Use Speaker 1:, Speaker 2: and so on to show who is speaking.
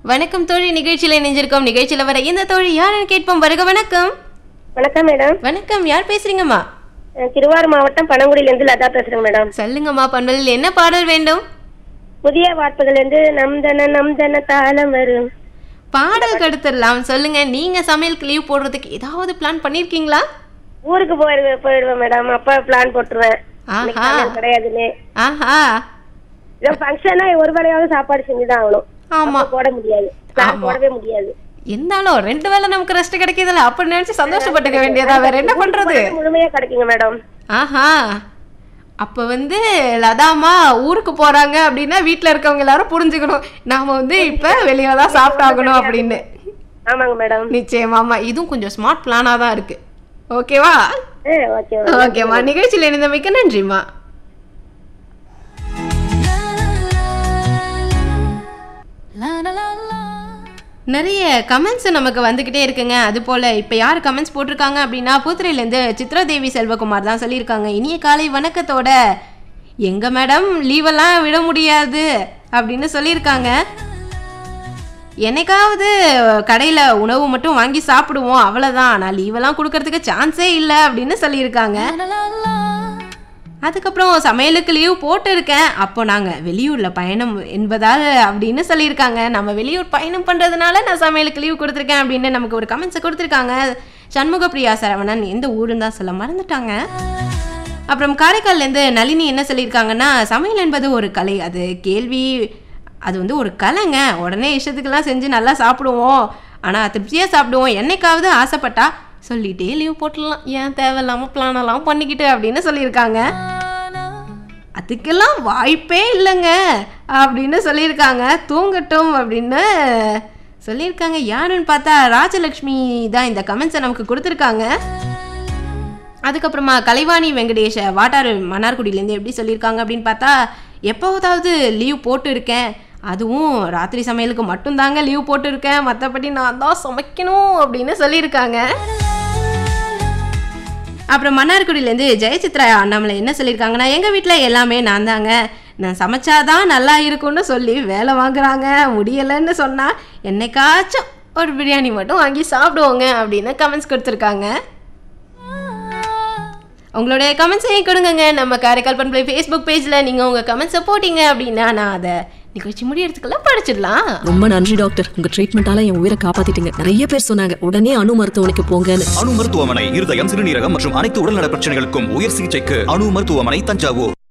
Speaker 1: வணக்கம் தோழி நிகழ்ச்சியில இணைஞ்சிருக்கோம் நிகழ்ச்சியில வர இந்த தோழி யாருன்னு கேட்போம் வருக வணக்கம்
Speaker 2: வணக்கம் மேடம்
Speaker 1: வணக்கம் யார் பேசுறீங்கம்மா
Speaker 2: அஹ் திருவாரூர் மாவட்டம் பனங்குடியிலேருந்து லதா பேசுறேங்க மேடம்
Speaker 1: சொல்லுங்கம்மா பண்பலில் என்ன பாடல் வேண்டும்
Speaker 2: புதிய வார்த்தைகள்லேருந்து நம்தன நம்தன தாளம் வரும்
Speaker 1: பாடல் கடுத்துடலாம் சொல்லுங்க நீங்க சமையலுக்கு லீவ் போடுறதுக்கு ஏதாவது பிளான் பண்ணிருக்கீங்களா
Speaker 2: ஊருக்கு போயிடுவேன் போயிடுவேன் மேடம் அப்ப பிளான் போட்டுருவேன் இன்னைக்கு
Speaker 1: ஆஹா.
Speaker 2: சமையல் கிடையாதுன்னு
Speaker 1: ஆஹா
Speaker 2: இதோ ஃபங்க்ஷனா ஒரு வேளையாவது சாப்பாடு செஞ்சுதான் ஆகணும்
Speaker 1: ஆமா
Speaker 2: அப்ப போட முடியாது பிளான்
Speaker 1: ஆமா.
Speaker 2: போடவே முடியாது
Speaker 1: இருந்தாலும் ரெண்டு வேளை நமக்கு ரெஸ்ட் கிடைக்குதுல்ல அப்படி நினைச்சு சந்தோஷப்பட்டுக்க வேண்டியதா வேற என்ன பண்றது
Speaker 2: முழுமையா கிடைக்குங்க மேடம்
Speaker 1: ஆஹா அப்ப வந்து லதாமா ஊருக்கு போறாங்க அப்படின்னா வீட்ல இருக்கவங்க எல்லாரும் புரிஞ்சுக்கணும் நாம வந்து இப்ப வெளியில தான் சாப்பிட்டாகணும் அப்படின்னு
Speaker 2: ஆமாங்க மேடம்
Speaker 1: நிச்சயமாமா இதுவும் கொஞ்சம் ஸ்மார்ட் பிளானா தான் இருக்கு ஓகேவா
Speaker 2: ஓகே
Speaker 1: ஓகேம்மா நிகழ்ச்சியில் இணைந்தமைக்கு நன்றிம்மா நிறைய கமெண்ட்ஸ் நமக்கு வந்துக்கிட்டே இருக்குங்க அது போல் இப்போ யார் கமெண்ட்ஸ் போட்டிருக்காங்க அப்படின்னா பூத்துறையிலேருந்து சித்ராதேவி செல்வகுமார் தான் சொல்லியிருக்காங்க இனிய காலை வணக்கத்தோட எங்க மேடம் லீவெல்லாம் விட முடியாது அப்படின்னு சொல்லியிருக்காங்க என்னைக்காவது கடையில் உணவு மட்டும் வாங்கி சாப்பிடுவோம் அவ்வளோதான் நான் லீவெல்லாம் கொடுக்கறதுக்கு சான்ஸே இல்லை அப்படின்னு சொல்லியிருக்காங்க அதுக்கப்புறம் சமையலுக்கு லீவ் போட்டிருக்கேன் அப்போ நாங்கள் வெளியூரில் பயணம் என்பதால் அப்படின்னு சொல்லியிருக்காங்க நம்ம வெளியூர் பயணம் பண்ணுறதுனால நான் சமையலுக்கு லீவ் கொடுத்துருக்கேன் அப்படின்னு நமக்கு ஒரு கமெண்ட்ஸை கொடுத்துருக்காங்க சண்முகப்பிரியா சரவணன் எந்த ஊருன்னு தான் சொல்ல மறந்துட்டாங்க அப்புறம் காரைக்கால்லேருந்து நளினி என்ன சொல்லியிருக்காங்கன்னா சமையல் என்பது ஒரு கலை அது கேள்வி அது வந்து ஒரு கலைங்க உடனே இஷ்டத்துக்கெல்லாம் செஞ்சு நல்லா சாப்பிடுவோம் ஆனால் திருப்தியாக சாப்பிடுவோம் என்னைக்காவது ஆசைப்பட்டா சொல்லிட்டே லீவ் போட்டுடலாம் ஏன் தேவையில்லாமல் பிளான் எல்லாம் பண்ணிக்கிட்டு அப்படின்னு சொல்லியிருக்காங்க அதுக்கெல்லாம் வாய்ப்பே இல்லைங்க அப்படின்னு சொல்லியிருக்காங்க தூங்கட்டும் அப்படின்னு சொல்லியிருக்காங்க யாருன்னு பார்த்தா ராஜலக்ஷ்மி தான் இந்த கமெண்ட்ஸை நமக்கு கொடுத்துருக்காங்க அதுக்கப்புறமா கலைவாணி வெங்கடேஷ வாட்டார் மன்னார்குடியிலேருந்து எப்படி சொல்லியிருக்காங்க அப்படின்னு பார்த்தா எப்போதாவது லீவ் போட்டு இருக்கேன் அதுவும் ராத்திரி சமையலுக்கு மட்டும்தாங்க லீவ் போட்டு இருக்கேன் மற்றபடி நான் தான் சமைக்கணும் அப்படின்னு சொல்லியிருக்காங்க அப்புறம் மன்னார்குடியிலேருந்து ஜெயசித்ரா அண்ணாமலை என்ன சொல்லியிருக்காங்கன்னா எங்கள் வீட்டில் எல்லாமே நான் தாங்க நான் சமைச்சாதான் நல்லா இருக்கும்னு சொல்லி வேலை வாங்குறாங்க முடியலைன்னு சொன்னால் என்னைக்காச்சும் ஒரு பிரியாணி மட்டும் வாங்கி சாப்பிடுவோங்க அப்படின்னு கமெண்ட்ஸ் கொடுத்துருக்காங்க உங்களுடைய கமெண்ட்ஸையும் கொடுங்கங்க நம்ம காரைக்கால் பண்பலை ஃபேஸ்புக் பேஜில் நீங்கள் உங்கள் கமெண்ட்ஸை போட்டீங்க அப்படின்னா நான் அதை நிகழ்ச்சி முடியறதுக்குள்ள படிச்சிடலாம்
Speaker 3: ரொம்ப நன்றி டாக்டர் உங்க ட்ரீட்மெண்டால என் உயிரை காப்பாத்திட்டீங்க நிறைய பேர் சொன்னாங்க உடனே அணு மருத்துவமனைக்கு போங்கன்னு
Speaker 4: அணு மருத்துவமனை இருதயம் சிறுநீரகம் மற்றும் அனைத்து உடல்நல பிரச்சனைகளுக்கும் உயர் சிகிச்சைக்கு அணு மருத்துவமனை தஞ்சாவூர்